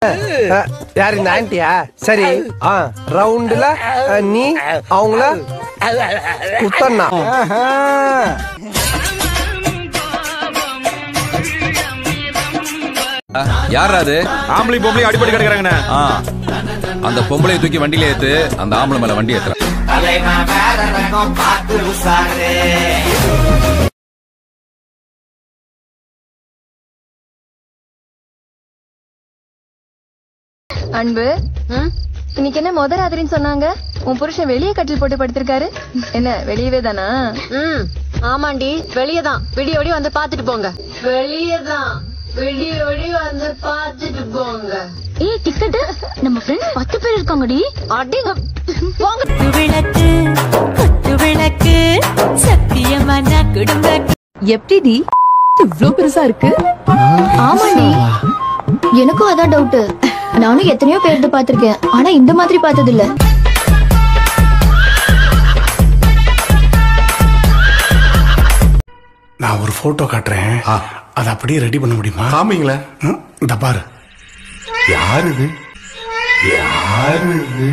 அஹ், யார் இந்த ஆன்ட்டியா சரி ஆ ரவுண்டுல அஹ், நீ அவங்கள குத்தண்ணா யாரா அது ஆம்பளை பொம்பளை அடிப்படி கிடக்குறாங்கண்ணே ஆ அந்த பொம்பளைய தூக்கி வண்டியில ஏத்து அந்த ஆம்பளை மேல வண்டி ஏத்துற அன்பு இன்னைக்கு என்ன முத ராத்திரின்னு சொன்னாங்க உன் புருஷன் வெளியே கட்டில் போட்டு படுத்திருக்காரு என்ன வெளியவே தானா ம் ஆமாண்டி வெளியே தான் விடிய விடிய வந்து பாத்துட்டு போங்க வெளியே தான் விடிய விடிய வந்து பாத்துட்டு போங்க ஏய் டிக்கெட் நம்ம ஃப்ரெண்ட்ஸ் பத்து பேர் இருக்காங்கடி அடிங்க போங்க விளக்கு குத்து விளக்கு சத்தியமான குடும்ப எப்படிடி இவ்ளோ பெருசா இருக்கு ஆமாடி எனக்கும் அதான் டவுட் நானும் எத்தனையோ பேர்து பாத்திருக்கேன் ஆனா இந்த மாதிரி பார்த்தது இல்ல நான் ஒரு போட்டோ காட்டுறேன் அதை அப்படியே ரெடி பண்ண முடியுமா காமிங்களேன் ம், இந்த பாரு யார் இது யார் இது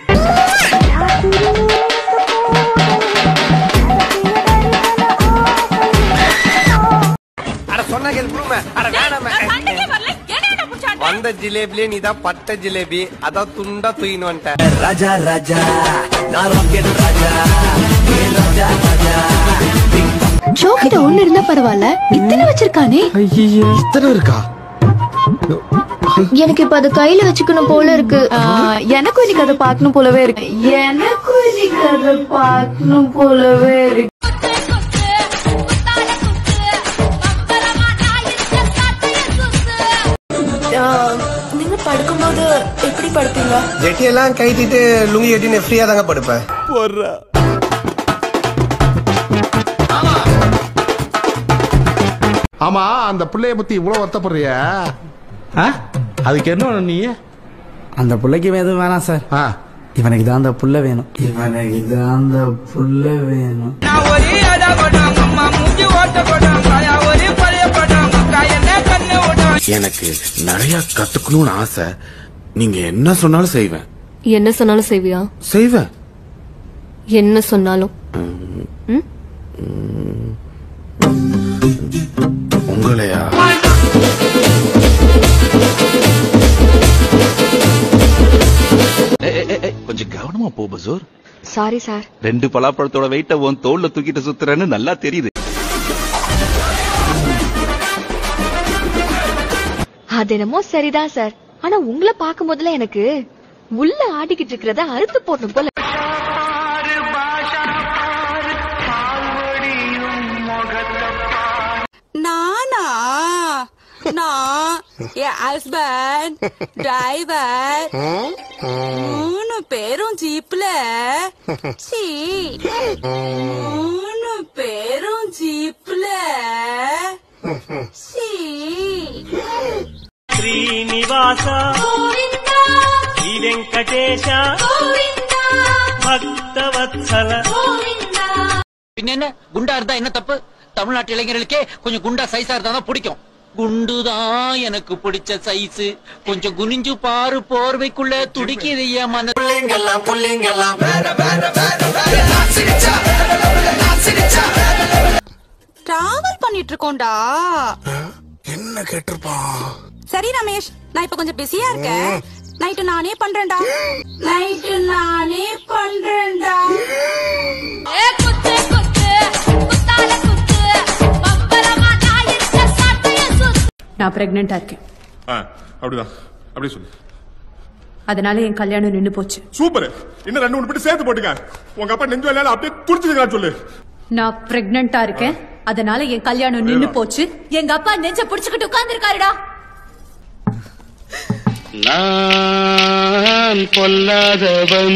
அட சொன்னா கேள் குடும்ப அட வேணாம வந்த ஜிலேபிலே நீ தான் பட்ட ஜிலேபி அதான் துண்டா தூயின்னு வந்துட்ட ராஜா ராஜா ஷோக்கிட்ட ஒண்ணு இருந்தா பரவாயில்ல இத்தனை வச்சிருக்கானே இத்தனை இருக்கா எனக்கு இப்ப அதை கையில வச்சுக்கணும் போல இருக்கு எனக்கும் இன்னைக்கு அதை பார்க்கணும் போலவே இருக்கு எனக்கும் இன்னைக்கு அதை பார்க்கணும் போலவே இருக்கு நீங்க படுக்கும்போது எப்படி படுப்பீங்க ஜெட்டியெல்லாம் கைட்டிட்டு லுங்கி கட்டின்னு ஃப்ரீயா தாங்க படுப்பேன் ஆமா அந்த பிள்ளைய பத்தி இவ்வளவு வருத்தப்படுறிய அதுக்கு என்ன வேணும் நீ அந்த புள்ளைக்கு எதுவும் வேணாம் சார் ஆ, இவனுக்கு தான் அந்த புள்ள வேணும் இவனுக்கு தான் அந்த புள்ள வேணும் எனக்கு நிறைய கத்துக்கணும்னு ஆசை நீங்க என்ன சொன்னாலும் செய்வேன் என்ன சொன்னாலும் செய்வியா செய்வேன் என்ன சொன்னாலும் உங்களையா கொஞ்சம் கவனமா போ பசூர் சாரி சார் ரெண்டு பலாப்பழத்தோட வெயிட்ட உன் தோல்ல தூக்கிட்டு சுத்துறேன்னு நல்லா தெரியுது அது என்னமோ சரிதான் சார் ஆனா உங்களை பார்க்கும் போதுல எனக்கு உள்ள ஆடிக்கிட்டு இருக்கிறத அறுத்து போடணும் போல நானா நான் என் ஹஸ்பண்ட் டிரைவர் மூணு பேரும் ஜீப்ல சீ மூணு பேரும் ஜீப்ல சீ శ్రీనివాస శ్రీ వెంకటేశ భక్తవత్సల பின்ன என்ன குண்டா இருந்தா என்ன தப்பு தமிழ்நாட்டு இளைஞர்களுக்கே கொஞ்சம் குண்டா சைஸா இருந்தா தான் பிடிக்கும் குண்டுதான் எனக்கு பிடிச்ச சைஸ் கொஞ்சம் குனிஞ்சு பாரு போர்வைக்குள்ள துடிக்குது என் மன டிராவல் பண்ணிட்டு இருக்கோம்டா என்ன கேட்டிருப்பான் சரி ரமேஷ் நான் இப்ப கொஞ்சம் பிஸியா இருக்கேன் நைட்டு நானே பண்றேன்டா நைட்டு நானே பண்றேன்டா நான் பிரெக்னெண்டா இருக்கேன் அப்படிதான் அப்படி சொல்லு அதனால என் கல்யாணம் நின்னு போச்சு சூப்பர் இன்னும் ரெண்டு மூணு பேட்டு சேர்த்து போட்டுங்க உங்க அப்பா நெஞ்சு வேலையால அப்படியே துடிச்சுக்கலாம் சொல்லு நான் பிரெக்னெண்டா இருக்கேன் அதனால என் கல்யாணம் நின்னு போச்சு எங்க அப்பா நெஞ்ச புடிச்சுக்கிட்டு உட்கார்ந்துருக்காருடா நான் பொல்லாதவன்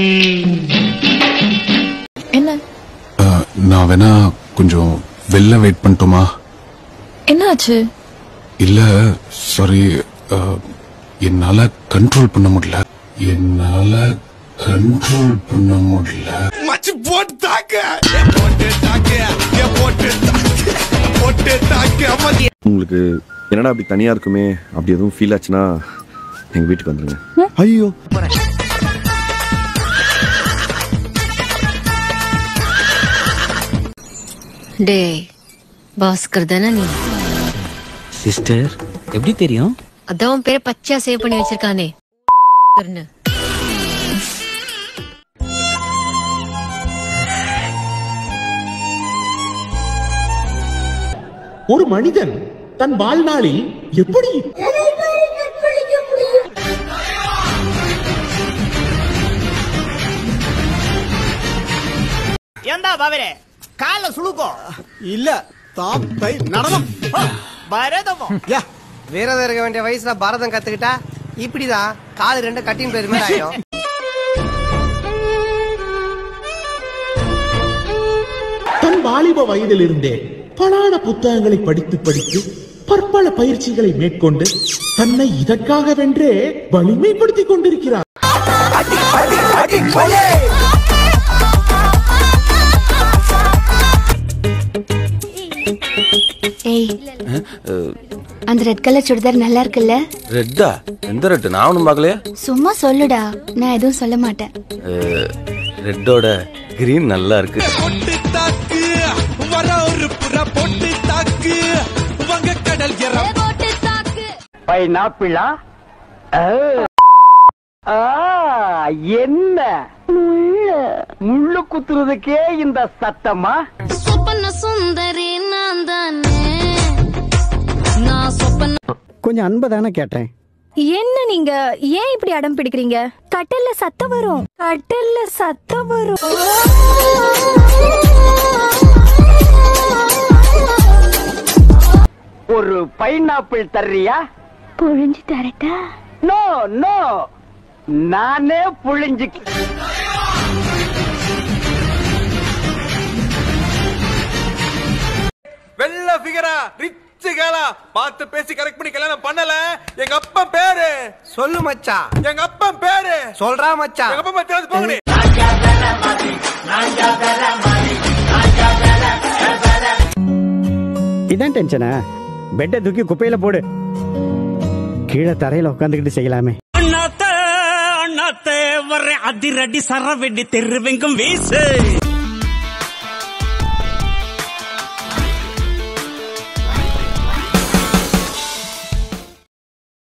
என்ன நான் வேணா கொஞ்சம் வெளில வெயிட் பண்ணட்டுமா என்னாச்சு இல்ல சாரி என்னால கண்ட்ரோல் பண்ண முடியல என்னால கண்ட்ரோல் பண்ண முடியல மச்சி போட்டு தாக்க போட்டு தாக்க போட்டு தாக்க போட்டு தாக்க உங்களுக்கு என்னடா அப்படி தனியா இருக்குமே அப்படி எதுவும் ஃபீல் ஆச்சுன்னா எங்க வீட்டுக்கு வந்துருங்க ஐயோ டே பாஸ்கர் தானே நீ சிஸ்டர் எப்படி தெரியும் அதான் உன் பேரை பச்சையா சேவ் பண்ணி வச்சிருக்கானே ன்னு. ஒரு மனிதன் தன் வாழ்நாளில் எப்படி ஏண்டா பாவரே கால சுழுக்கோ இல்ல தாப்பை நடனம் பரதமோ யா விரதம் இருக்க வேண்டிய வயசுல பரதம் கத்துக்கிட்டா இப்படிதான் காது ரெண்டு கட்டிங் பேர் மாதிரி ஆயிடும் தன் வாலிப வயதிலிருந்தே பலான புத்தகங்களை படித்து படித்து பற்பல பயிற்சிகளை மேற்கொண்டு தன்னை இதற்காகவென்றே வலிமைப்படுத்திக் கொண்டிருக்கிறார் ஏய் அந்த ரெட் கலர் சுடிதார் நல்லா இருக்குல்ல ரெட்டா எந்த ரெட்டு நான் ஒன்றும் பார்க்கலையே சும்மா சொல்லுடா நான் எதுவும் சொல்ல மாட்டேன் ரெட்டோட கிரீன் நல்லா இருக்கு பொட்டு தாக்கு வர ஒரு புற பொட்டு தாக்கு வங்க கடல் எற பைனாப்பிளா என்ன முள்ளு குத்துறதுக்கே இந்த சத்தமா சொப்பன சுந்தரி நான் தானே நான் சொப்பன கொஞ்சம் அன்பை தானே கேட்டேன் என்ன நீங்க ஏன் இப்படி அடம் பிடிக்கிறீங்க கட்டல்ல சத்தம் வரும் கட்டல்ல சத்தம் வரும் ஒரு பைனாப்பிள் தர்றியா புழிஞ்சு தரட்டா நோ நோ நானே புழிஞ்சு வெள்ள ஃபிகரா ரிச் கேளா பார்த்து பேசி கரெக்ட் பண்ணி கல்யாணம் பண்ணல எங்க அப்பா பேரு சொல்லு மச்சான் எங்க அப்பா பேரு சொல்றா மச்சான் எங்க அப்பா பேரு போங்கடி இதான் டென்ஷனா பெட்டை தூக்கி குப்பையில போடு கீழே தரையில உட்காந்துக்கிட்டு செய்யலாமே அண்ணாத்த அண்ணாத்த வர்ற அதிரடி சரவெடி தெருவெங்கும் வீசு